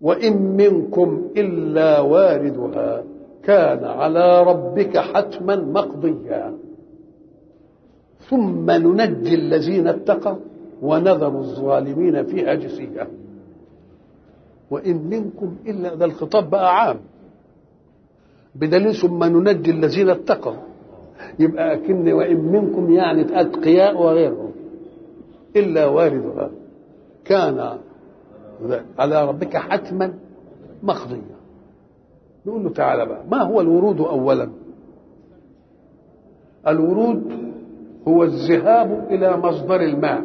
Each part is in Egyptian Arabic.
وإن منكم إلا واردها كان على ربك حتما مقضيا ثم ننجي الذين اتقوا ونذر الظالمين فيها جثيا وإن منكم إلا ده الخطاب بقى عام بدليل ثم ننجي الذين اتقوا يبقى أكن وإن منكم يعني أتقياء وغيرهم إلا واردها كان على ربك حتما مقضيا نقول له تعالى بقى ما هو الورود أولا الورود هو الذهاب إلى مصدر الماء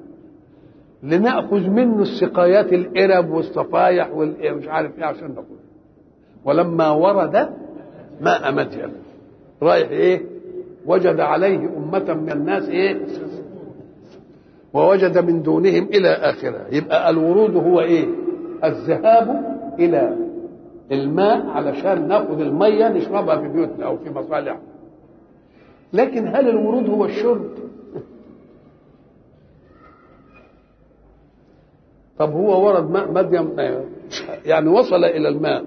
لنأخذ منه السقايات الإرب والصفايح والمش عارف إيه عشان ناخذ ولما ورد ماء مدين رايح إيه وجد عليه أمة من الناس إيه ووجد من دونهم إلى آخره يبقى الورود هو إيه الذهاب إلى الماء علشان ناخذ المية نشربها في بيوتنا أو في مصالحنا لكن هل الورود هو الشرب طب هو ورد ماء مدين يعني وصل الى الماء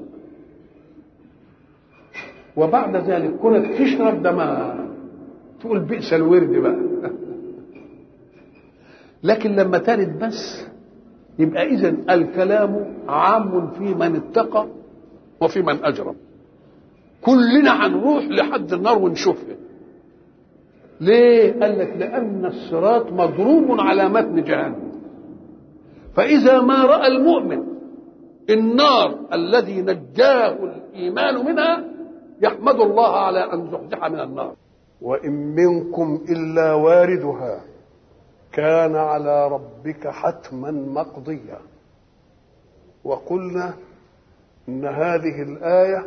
وبعد ذلك كنت تشرب ده ما تقول بئس الورد بقى لكن لما ترد بس يبقى اذا الكلام عام في من اتقى وفي من اجرم كلنا هنروح لحد النار ونشوفها ليه قال لك لان الصراط مضروب على متن جهنم فإذا ما رأى المؤمن النار الذي نجاه الإيمان منها يحمد الله على أن زحزح من النار وإن منكم إلا واردها كان على ربك حتما مقضيا وقلنا إن هذه الآية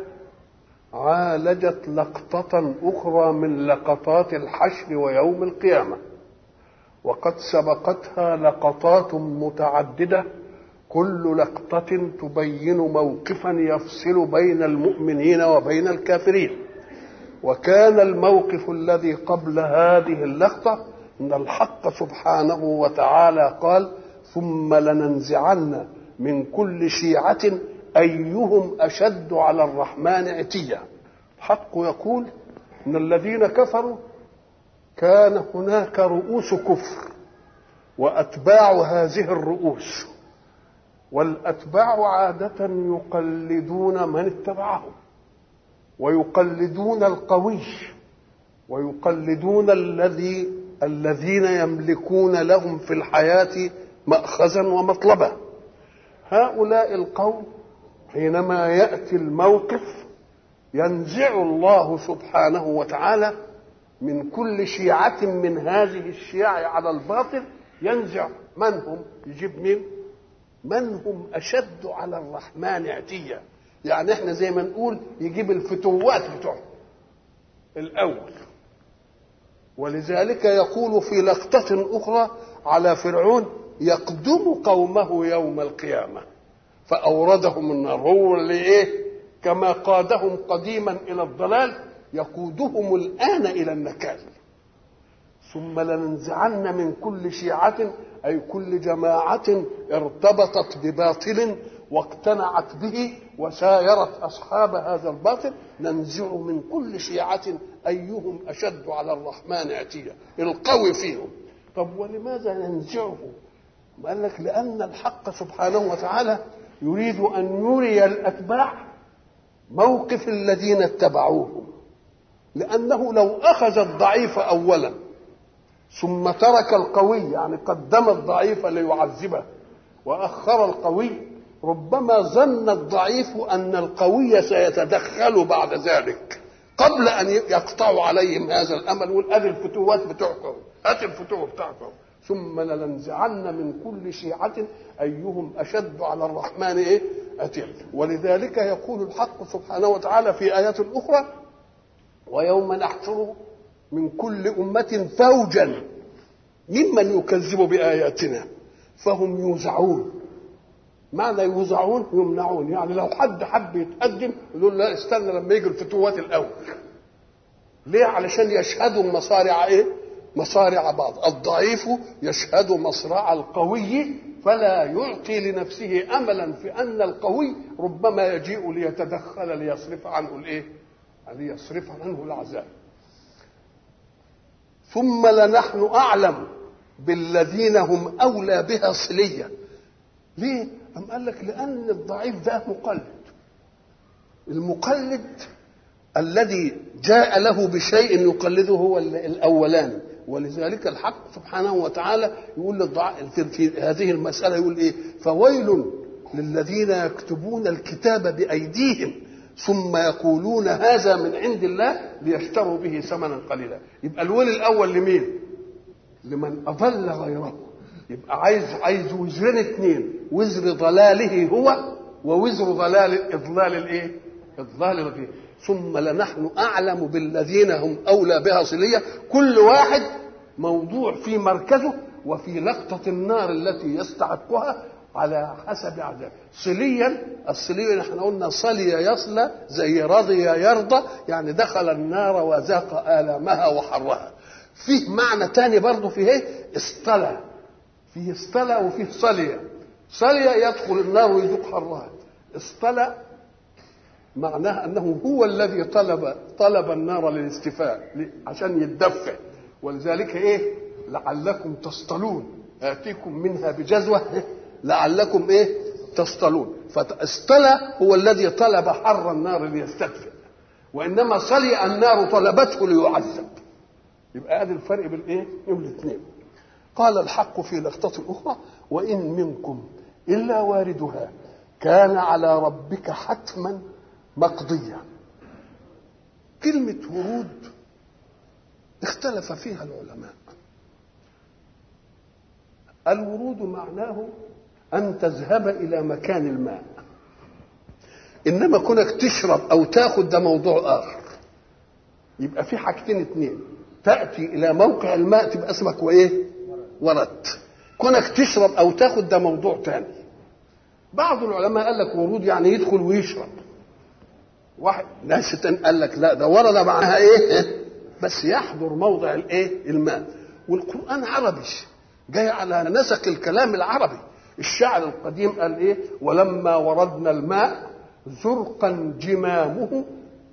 عالجت لقطة أخرى من لقطات الحشر ويوم القيامة وقد سبقتها لقطات متعدده كل لقطه تبين موقفا يفصل بين المؤمنين وبين الكافرين وكان الموقف الذي قبل هذه اللقطه ان الحق سبحانه وتعالى قال ثم لننزعن من كل شيعه ايهم اشد على الرحمن عتيا الحق يقول ان الذين كفروا كان هناك رؤوس كفر واتباع هذه الرؤوس والاتباع عاده يقلدون من اتبعهم ويقلدون القوي ويقلدون الذي الذين يملكون لهم في الحياه ماخذا ومطلبا هؤلاء القوم حينما ياتي الموقف ينزع الله سبحانه وتعالى من كل شيعة من هذه الشيع على الباطل ينزع من هم يجيب مين من هم أشد على الرحمن عتيا يعني احنا زي ما نقول يجيب الفتوات بتوعه الأول ولذلك يقول في لقطة أخرى على فرعون يقدم قومه يوم القيامة فأوردهم النار هو اللي إيه كما قادهم قديما إلى الضلال يقودهم الآن إلى النكال ثم لننزعن من كل شيعة أي كل جماعة ارتبطت بباطل واقتنعت به وسايرت أصحاب هذا الباطل ننزع من كل شيعة أيهم أشد على الرحمن عتيا القوي فيهم طب ولماذا ننزعه قال لك لأن الحق سبحانه وتعالى يريد أن يري الأتباع موقف الذين اتبعوهم لأنه لو أخذ الضعيف أولا ثم ترك القوي يعني قدم الضعيف ليعذبه وأخر القوي ربما ظن الضعيف أن القوي سيتدخل بعد ذلك قبل أن يقطعوا عليهم هذا الأمل ويقول أدي الفتوات بتوعكم هات الفتوة بتاعكم ثم لننزعن من كل شيعة أيهم أشد على الرحمن إيه؟ أتيا ولذلك يقول الحق سبحانه وتعالى في آيات أخرى ويوم نحشر من كل أمة فوجا ممن يكذب بآياتنا فهم يوزعون معنى يوزعون يمنعون يعني لو حد حب يتقدم يقول لا استنى لما يجي الفتوات الأول ليه علشان يشهدوا مصارع ايه مصارع بعض الضعيف يشهد مصرع القوي فلا يعطي لنفسه املا في ان القوي ربما يجيء ليتدخل ليصرف عنه الايه؟ ليصرف عنه العذاب. ثم لنحن اعلم بالذين هم اولى بها صليه. ليه؟ أم قال لك لان الضعيف ده مقلد. المقلد الذي جاء له بشيء يقلده هو الاولاني ولذلك الحق سبحانه وتعالى يقول للضعاف في هذه المسألة يقول إيه فويل للذين يكتبون الكتاب بأيديهم ثم يقولون هذا من عند الله ليشتروا به ثمنا قليلا يبقى الويل الأول لمين لمن أضل غيره يبقى عايز عايز وزرين اثنين وزر ضلاله هو ووزر ضلال إضلال الإيه إضلال الغير ثم لنحن أعلم بالذين هم أولى بها صلية كل واحد موضوع في مركزه وفي لقطة النار التي يستحقها على حسب عذابه صليا الصلية احنا قلنا صلي يصلى زي رضي يرضى يعني دخل النار وذاق آلامها وحرها فيه معنى تاني برضه فيه ايه اصطلى فيه اصطلى وفيه صلي صلي يدخل النار ويذوق حرها اصطلى معناها انه هو الذي طلب طلب النار للاستفاء عشان يتدفى ولذلك ايه لعلكم تصطلون اتيكم منها بجزوه لعلكم ايه تصطلون فاصطلى هو الذي طلب حر النار ليستدفئ وانما صلي النار طلبته ليعذب يبقى هذا الفرق بين ايه بين الاثنين قال الحق في لقطة أخرى وإن منكم إلا واردها كان على ربك حتما مقضية كلمة ورود اختلف فيها العلماء الورود معناه أن تذهب إلى مكان الماء إنما كونك تشرب أو تاخد ده موضوع آخر يبقى في حاجتين اتنين تأتي إلى موقع الماء تبقى اسمك وإيه؟ ورد كونك تشرب أو تاخد ده موضوع تاني بعض العلماء قال لك ورود يعني يدخل ويشرب واحد ناس قال لك لا ده ورد معناها ايه بس يحضر موضع الايه الماء والقران عربي جاي على نسق الكلام العربي الشعر القديم قال ايه ولما وردنا الماء زرقا جمامه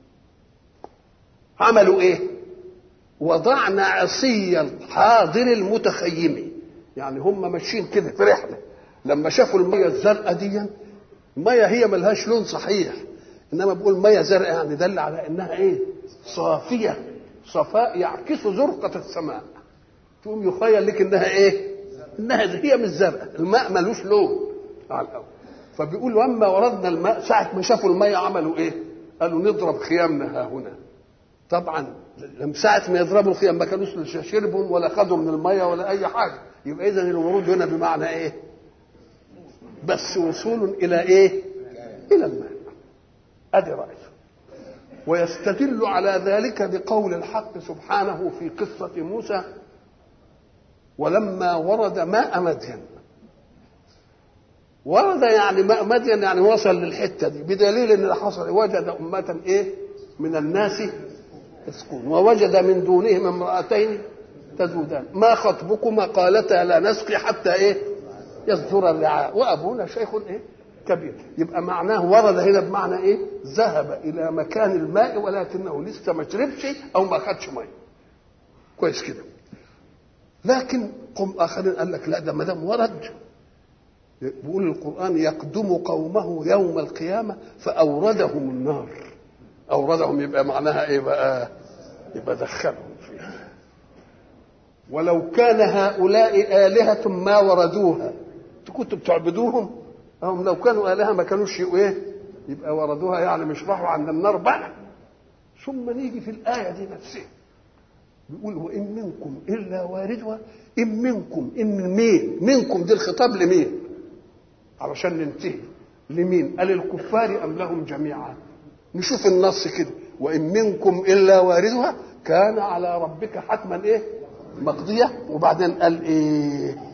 عملوا ايه وضعنا عصي الحاضر المتخيم يعني هم ماشيين كده في رحله لما شافوا الميه الزرقاء دي الميه هي ملهاش لون صحيح انما بقول ميه زرقاء يعني دل على انها ايه صافيه صفاء يعكس زرقه السماء تقوم يخيل لك انها ايه انها هي مش زرقاء الماء ملوش لون على الاول فبيقول واما وردنا الماء ساعه ما شافوا الميه عملوا ايه قالوا نضرب خيامنا ها هنا طبعا لما ساعة ما يضربوا الخيام ما كانوش شربهم ولا خدوا من المية ولا أي حاجة يبقى إذا الورود هنا بمعنى إيه؟ بس وصول إلى إيه؟ إلى الماء ادي رايه ويستدل على ذلك بقول الحق سبحانه في قصه موسى ولما ورد ماء مدين ورد يعني ماء مدين يعني وصل للحته دي بدليل ان اللي حصل وجد امه ايه من الناس يسكون ووجد من دونهم امراتين تزودان ما خطبكما قالتا لا نسقي حتى ايه يصدر الرعاء وابونا شيخ ايه كبير يبقى معناه ورد هنا بمعنى ايه ذهب الى مكان الماء ولكنه لسه ما شربش او ما خدش ميه كويس كده لكن قم اخرين قال لك لا ده ما دام ورد بيقول القران يقدم قومه يوم القيامه فاوردهم النار اوردهم يبقى معناها ايه بقى يبقى دخلهم فيها ولو كان هؤلاء آلهة ما وردوها كنتوا بتعبدوهم هم لو كانوا آلهة ما كانوش ايه يبقى وردوها يعني مش راحوا عند النار بقى ثم نيجي في الآية دي نفسها بيقول وإن منكم إلا واردها إن منكم إن مين منكم دي الخطاب لمين علشان ننتهي لمين قال الكفار أم لهم جميعا نشوف النص كده وإن منكم إلا واردها كان على ربك حتما إيه مقضية وبعدين قال إيه